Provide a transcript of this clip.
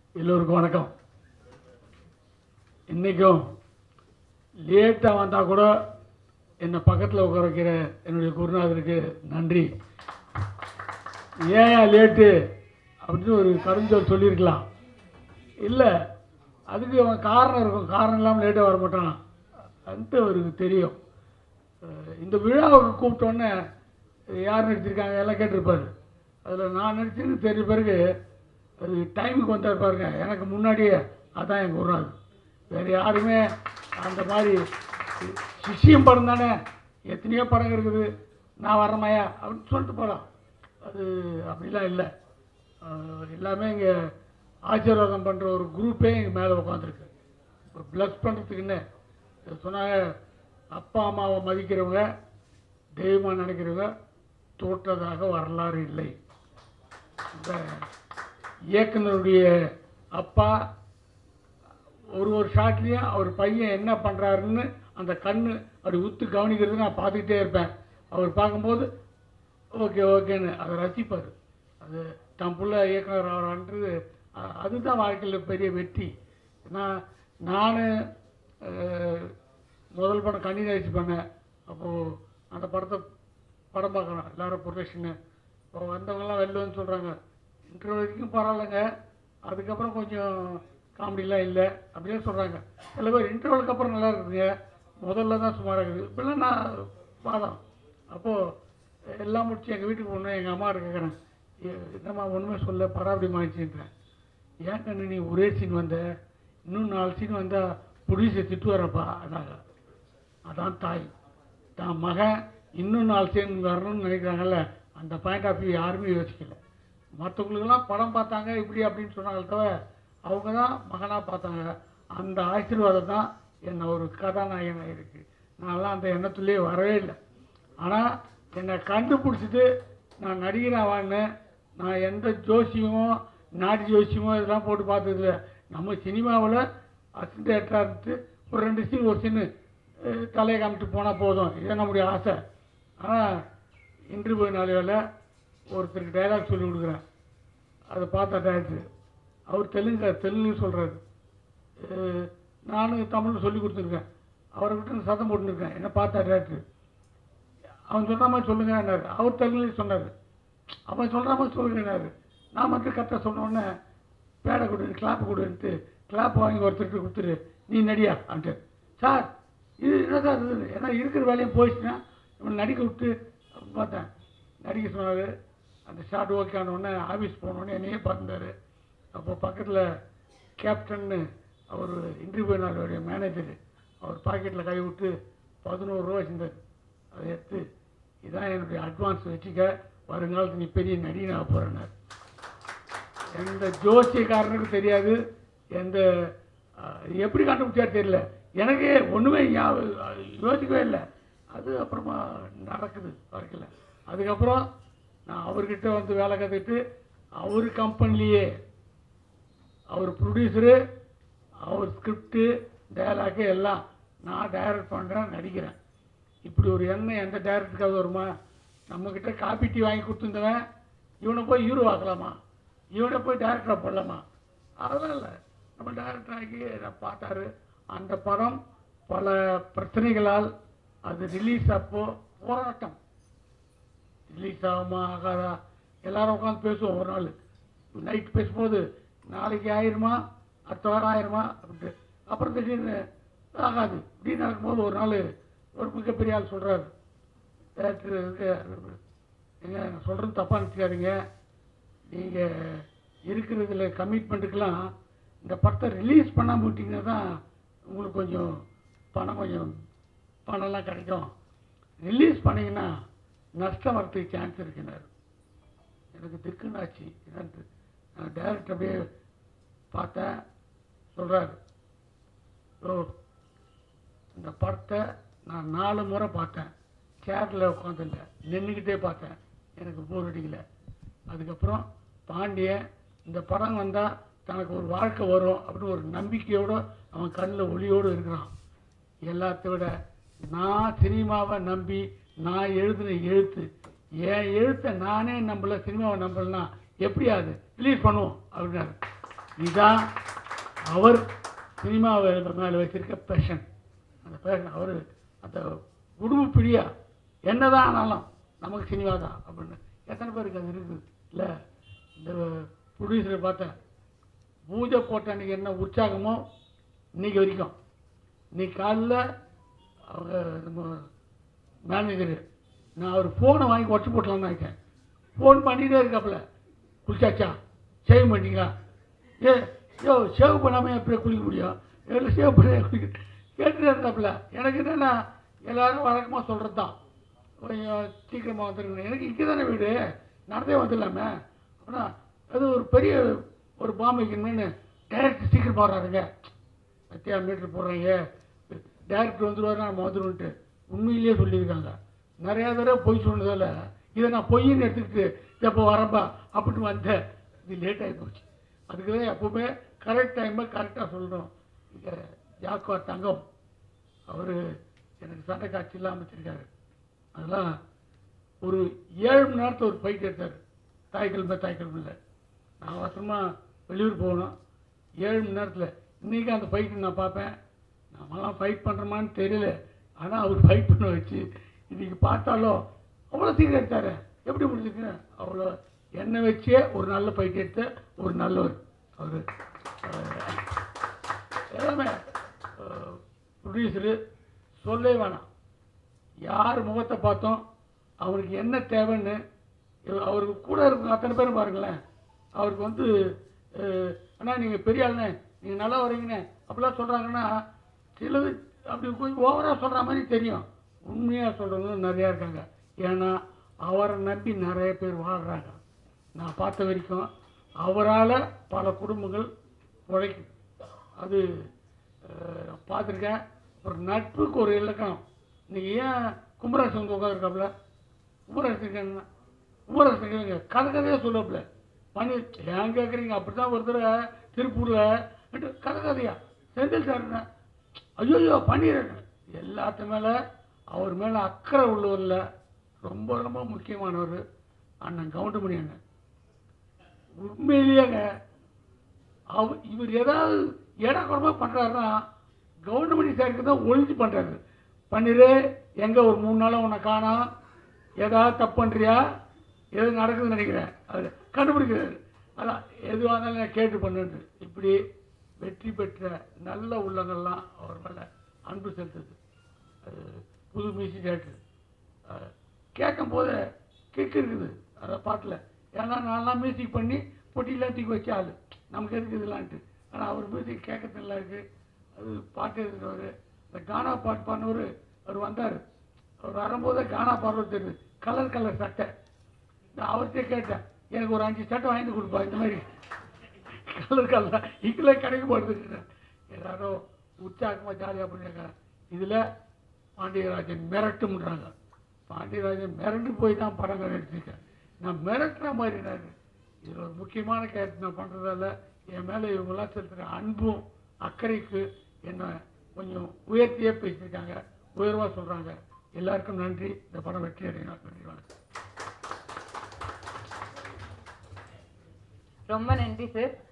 எல்லோருக்கும் வணக்கம் இன்னைக்கும் லேட்டாக வந்தால் கூட என்னை பக்கத்தில் உட்கார வைக்கிற என்னுடைய குருநாதருக்கு நன்றி ஏன் லேட்டு அப்படின்னு ஒரு கருஞ்சொல் சொல்லியிருக்கலாம் இல்லை அதுக்கு அவன் காரணம் இருக்கும் காரணம் இல்லாமல் லேட்டாக வர மாட்டான் அதுன்ட்டு அவருக்கு தெரியும் அஹ் இந்த விழாவுக்கு கூப்பிட்டோன்னே யார் நடிச்சிருக்காங்க எல்லாம் கேட்டிருப்பாரு அதில் நான் நடிச்சதுன்னு தெரிஞ்ச பிறகு அது டைமுக்கு வந்தார் பாருங்க எனக்கு முன்னாடியே அதான் என் குருநாதர் வேறு யாருமே அந்த மாதிரி சி- சிஷ்யம் படம் தானே எத்தனையோ படம் இருக்குது நான் வரமாயா அப்படின்னு சொல்லிட்டு போகலாம் அது அப்படிலாம் இல்லை அஹ் எல்லாமே இங்கே ஆசீர்வாதம் பண்ணுற ஒரு குரூப்பே இங்கே மேலே உட்காந்துருக்கு ஒரு ப்ளஸ் பண்ணுறதுக்குன்னு சொன்னாங்க அப்பா அம்மாவை மதிக்கிறவங்க தெய்வமாக நினைக்கிறவங்க தோற்றதாக வரலாறு இல்லை இந்த இயக்குனருடைய அப்பா ஒரு ஒரு ஷாட்லேயும் அவர் பையன் என்ன பண்ணுறாருன்னு அந்த கண்ணு அப்படி உத்து கவனிக்கிறது நான் பார்த்துக்கிட்டே இருப்பேன் அவர் பார்க்கும்போது ஓகே ஓகேன்னு அதை ரசிப்பார் அது தன் புள்ள இயக்குனர் ஆகிறான்றது அ- அதுதான் வாழ்க்கையில் பெரிய வெற்றி நான் நான் முதல் படம் கண்ணி நடிச்சு பண்ணேன் அப்போது அந்த படத்தை படம் பார்க்கணும் எல்லாரும் ப்ரொடக்ஷனு இப்போ வந்தவங்கலாம் வெளில வந்து சொல்கிறாங்க இன்டர்வியூ வரைக்கும் பரவாயில்லைங்க அதுக்கப்புறம் கொஞ்சம் காமெடிலாம் இல்லை அப்படின்னு சொல்கிறாங்க சில பேர் இன்டர்வலுக்கு அப்புறம் நல்லா இருக்குதுங்க முதல்ல தான் சுமாராக இருக்குது இப்படிலாம் நான் வாதம் அப்போது எல்லாம் முடிச்சு எங்கள் வீட்டுக்கு போகணும் எங்கள் அம்மா கேட்குறேன் என்னம்மா ஒன்றுமே சொல்ல படம் அப்படி மாறிச்சுன்றேன் ஏன் கண்ணு நீ ஒரே சீன் வந்த இன்னும் நாலு சீன் வந்தால் ப்ரொடியூசர் திட்டுவாரப்பா அதாங்க அதான் தாய் தான் மகன் இன்னும் நாலு சீன் வரணும்னு நினைக்கிறாங்கல்ல அந்த பாயிண்ட் ஆஃப் வியூ யாருமே யோசிக்கல மற்றவங்களுக்கெல்லாம் படம் பார்த்தாங்க இப்படி அப்படின்னு சொன்னாங்க தவிர அவங்க தான் மகனாக பார்த்தாங்க அந்த ஆசீர்வாதம் தான் என்னை ஒரு கதாநாயகனாக இருக்குது நான்லாம் அந்த எண்ணத்துலேயே வரவே இல்லை ஆனால் என்னை கண்டுபிடிச்சிட்டு நான் நடிகராவான்னு நான் எந்த ஜோசியமோ நாட்டு ஜோசியமோ இதெல்லாம் போட்டு பார்த்ததில்ல நம்ம சினிமாவில் அசிஸ்டன்ட் டேரக்டராக இருந்துட்டு ஒரு ரெண்டு சீன் ஒரு சீனு அஹ், தலையை காமிட்டு போனால் போதும் இதுதான் நம்முடைய ஆசை ஆனால் இன்று போய் நாளையில் ஒருத்தருக்கு டைலாக் சொல்லி கொடுக்குறேன் அதை பார்த்த டேரக்டர் அவர் தெலுங்கு தெலுங்கு சொல்கிறாரு நானும் தமிழ் சொல்லி கொடுத்துருக்கேன் அவர்கிட்ட நான் சத்தம் போட்டுருக்கேன் என்ன பார்த்தா டேரக்டர் அவன் சொல்கிற மாதிரி சொல்லுங்கன்னாரு அவர் தெலுங்குலேயும் சொன்னார் அவன் சொல்கிற மாதிரி சொல்லுங்கன்னாரு நான் மட்டும் கரெக்டாக சொன்னோடனே பேடை கொடு கிளாப் கொடுன்ட்டு கிளாப் வாங்கி ஒருத்தருக்கு கொடுத்துரு நீ நடியா அப்படின்ட்டு சார் இது என்ன சார் இது ஏன்னா இருக்கிற வேலையும் போயிடுச்சுன்னா இவன் நடிக்க விட்டு அப்படின்னு பார்த்தேன் நடிக்க சொன்னார் அந்த ஷார்ட் ஓகே ஆனவுடனே ஆஃபீஸ் போனோடனே என்னையே பார்த்துட்டாரு அப்போ பக்கத்தில் கேப்டன்னு அவர் இன்டர்வியூனாருடைய மேனேஜர் அவர் பாக்கெட்டில் கை விட்டு பதினோரு ரூபா வச்சிருந்தார் அதை எடுத்து இதான் என்னுடைய அட்வான்ஸ் வச்சுக்க வருங்காலத்து நீ பெரிய நடிகனாக போகிறேன்னார் எந்த ஜோசியக்காரனுக்கு தெரியாது எந்த அஹ், எப்படி கண்டுபிடிச்சாரு தெரியல எனக்கு ஒன்றுமே யோசிக்கவே இல்லை அது அப்புறமா நடக்குது வாழ்க்கையில் அதுக்கப்புறம் நான் அவர்கிட்ட வந்து வேலை கற்றுக்கிட்டு அவர் கம்பெனிலேயே அவர் ப்ரொடியூசரு அவர் ஸ்கிரிப்டு டயலாக்கு எல்லாம் நான் டைரக்ட் பண்ணுறேன் நடிக்கிறேன் இப்படி ஒரு எண்ணம் எந்த டைரக்டருக்காவது வருமா நம்மக்கிட்ட காப்பி டீ வாங்கி கொடுத்துருந்தவன் இவனை போய் ஹீரோ ஆக்கலாமா இவனை போய் டைரக்டராக போடலாமா அதெல்லாம் இல்லை நம்ம டைரக்டர் ஆகி நான் பார்த்தாரு அந்த படம் பல பிரச்சனைகளால் அது ரிலீஸ் அப்போ போராட்டம் ரிலீஸ் ஆகுமா ஆகாதா எல்லாரும் உட்காந்து பேசுவோம் ஒரு நாள் நைட் பேசும்போது நாளைக்கு ஆயிருமா அடுத்த வாரம் ஆயிருமா அப்படின்ட்டு அப்புறம் திடீர்னு ஆகாது இப்படின்னு நடக்கும்போது ஒரு நாள் ஒரு மிகப்பெரிய ஆள் சொல்கிறாரு டேரக்டர் எங்க நான் சொல்கிறது தப்பாக நினச்சிக்காதீங்க நீங்கள் இருக்கிறதுல கமிட்மெண்ட்டுக்கெல்லாம் இந்த படத்தை ரிலீஸ் பண்ணாம விட்டிங்கன்னா தான் உங்களுக்கு கொஞ்சம் பணம் கொஞ்சம் பணம்லாம் கிடைக்கும் ரிலீஸ் பண்ணீங்கன்னா நஷ்டம் வரதுக்கு சான்ஸ் இருக்குன்னாரு எனக்கு திக்குனாச்சு என்னன்ட்டு நான் டைரக்ட் அப்படியே பார்த்தேன் சொல்கிறாரு ஓ இந்த படத்தை நான் நாலு முறை பார்த்தேன் சேரில் உட்காந்துல்ல நின்றுக்கிட்டே பார்த்தேன் எனக்கு போர் அடிக்கல அதுக்கப்புறம் பாண்டியன் இந்த படம் வந்தால் தனக்கு ஒரு வாழ்க்கை வரும் அப்படின்னு ஒரு நம்பிக்கையோடு அவன் கண்ணில் ஒளியோடு இருக்கிறான் எல்லாத்த விட நான் சினிமாவை நம்பி நான் எழுதின எழுத்து என் எழுத்தை நானே நம்பல சினிமாவை நம்பலன்னா எப்படி அது ரிலீஸ் பண்ணுவோம் அப்படின்னாரு இதுதான் அவர் சினிமாவை மேலே வச்சிருக்க பேஷன் அந்த பேஷன் அவர் அந்த குடும்ப பிடியா என்னதான் ஆனாலும் நமக்கு சினிமா தான் அப்படின்னு எத்தனை பேருக்கு அது இருக்குது இல்லை இந்த ப்ரொடியூசரை பார்த்தேன் பூஜை போட்ட அன்றைக்கி என்ன உற்சாகமோ இன்னைக்கு வரைக்கும் இன்னைக்கு காலைல அவங்க நம்ம மேனேஜரு நான் அவர் ஃபோனை வாங்கி உடச்சி போட்டலாம்னு நினைக்கிறேன் ஃபோன் பண்ணிகிட்டே இருக்காப்புல குளிச்சாச்சா சேவ் பண்ணிங்களா ஏ யோ சேவ் பண்ணாமல் எப்படி குளிக்க முடியும் எல்லாம் சேவ் பண்ணி குளிக்க கேட்டுட்டே இருந்தாப்புல எனக்கு என்னென்னா எல்லாரும் வழக்கமாக சொல்கிறது தான் கொஞ்சம் சீக்கிரமாக வந்துருங்க எனக்கு இங்கே தானே வீடு நடந்தே வந்துடலாமே ஆனால் அது ஒரு பெரிய ஒரு பாம்பு வைக்கணும்னு டேரக்ட் சீக்கிரமாக வர்றாருங்க சத்தியா மீட்டர் போடுறீங்க டேரக்டர் வந்துடுவார் நம்ம வந்துடுவோன்ட்டு உண்மையிலேயே சொல்லியிருக்காங்க நிறையா தடவை பொய் சொன்னதால் இதை நான் பொய்ன்னு எடுத்துக்கிட்டு எப்போ வரப்பா அப்படின்னு வந்தேன் இது லேட் ஆகி போச்சு அதுக்கு தான் எப்போவுமே கரெக்ட் டைமில் கரெக்டாக சொல்லணும் இங்கே ஜாக்கோ தங்கம் அவர் எனக்கு சண்டை காட்சியெல்லாம் அமைச்சிருக்காரு அதெல்லாம் ஒரு ஏழு மணி நேரத்தில் ஒரு ஃபைட் எடுத்தார் தாய்க்கிழமை தாய்க்கிழமையில் நான் அவசரமாக வெளியூர் போகணும் ஏழு மணி நேரத்தில் இன்றைக்கி அந்த ஃபைட்டு நான் பார்ப்பேன் நம்மலாம் ஃபைட் பண்ணுறோமான்னு தெரியல ஆனால் அவர் ஃபைட் பண்ண வச்சு இன்றைக்கி பார்த்தாலும் அவ்வளோ சீக்கிரம் எடுத்தார் எப்படி முடிஞ்சுக்கு அவ்வளோ என்னை வச்சே ஒரு நல்ல ஃபைட் எடுத்த ஒரு நல்லவர் அவர் எல்லாமே ப்ரொடியூசரு சொல்லவே வேணாம் யார் முகத்தை பார்த்தோம் அவருக்கு என்ன தேவைன்னு இவ- அவருக்கு கூட இருக்கும் அத்தனை பேரும் பாருங்களேன் அவருக்கு வந்து அஹ், அண்ணா நீங்கள் பெரிய ஆளுண்ணே நீங்கள் நல்லா வரீங்கண்ணே அப்படிலாம் சொல்கிறாங்கன்னா சிலது அப்படி கொஞ்சம் ஓவராக சொல்கிற மாதிரி தெரியும் உண்மையாக சொல்கிறவங்க நிறையா இருக்காங்க ஏன்னா அவரை நம்பி நிறைய பேர் வாழ்கிறாங்க நான் பார்த்த வரைக்கும் அவரால் பல குடும்பங்கள் உழைக்கும் அது அஹ், பார்த்துருக்கேன் ஒரு நட்புக்கு ஒரு இலக்கணம் இன்னைக்கு ஏன் குமரேசன் வந்து உட்காந்துருக்காப்புல குமரேசன் குமரேசன் கதை கதையாக சொல்லப்பில்ல பண்ணி ஏன் கேட்குறீங்க அப்படி தான் ஒருத்தர் திருப்பூரில் கதை கதையா செந்தில் சார் ஐயோ பண்ணிடுறேன் எல்லாத்து மேலே அவர் மேலே அக்கறை உள்ளவரில் ரொம்ப ரொம்ப முக்கியமானவர் அண்ணன் கவுண்டமணி அண்ணன் உண்மையிலேயேங்க அவர் இவர் ஏதாவது ஏடாக்குறமாக பண்ணுறாருன்னா கவுண்டமணி சாருக்கு தான் ஒழிஞ்சு பண்ணுறாரு பண்ணிரு எங்கே ஒரு மூணு நாளாக உன்னை காணோம் ஏதாவது தப்பு பண்ணுறியா எது நடக்குதுன்னு நினைக்கிறேன் அது கண்டுபிடிக்கிறாரு அதான் எதுவாக இருந்தாலும் நான் கேட்டு பண்ணுன்னு இப்படி வெற்றி பெற்ற நல்ல உள்ளங்கள்லாம் அவர் மேலே அன்பு செலுத்துது அது புது மியூசிக் டேரக்டர் கேட்கும் போது கிக் இருக்குது அந்த பாட்டில் ஏன்னா நான்லாம் மியூசிக் பண்ணி பொட்டிலாம் தூக்கி வச்ச ஆள் நமக்கு எதுக்கு இதெல்லான்ட்டு ஆனால் அவர் மியூசிக் கேட்க நல்லா இருக்குது அது பாட்டு இருக்கிறவர் இந்த கானா பாட்டு பாடினவர் அவர் வந்தார் அவர் வரும்போதே கானா பாடுறது தெரியுது கலர் கலர் சட்டை நான் அவர்கிட்ட கேட்டேன் எனக்கு ஒரு அஞ்சு சட்டை வாங்கி கொடுப்பா இந்த மாதிரி கலர் கலர் இங்கே கிடைக்க மாட்டேங்குது எல்லாரும் உற்சாகமாக ஜாலியாக பண்ணிருக்காங்க இதில் பாண்டியராஜன் மிரட்டும்ன்றாங்க பாண்டியராஜன் மிரண்டு போய் தான் படங்கள் எடுத்திருக்கேன் நான் மிரட்டுற மாதிரி நான் இதில் ஒரு முக்கியமான கேரக்டர் நான் பண்ணுறதால என் மேலே இவங்கெல்லாம் செலுத்துகிற அன்பும் அக்கறைக்கு என்னை கொஞ்சம் உயர்த்தியே பேசியிருக்காங்க உயர்வாக சொல்கிறாங்க எல்லாருக்கும் நன்றி இந்த படம் வெற்றி அடையணும் நன்றி வணக்கம் ரொம்ப நன்றி சார்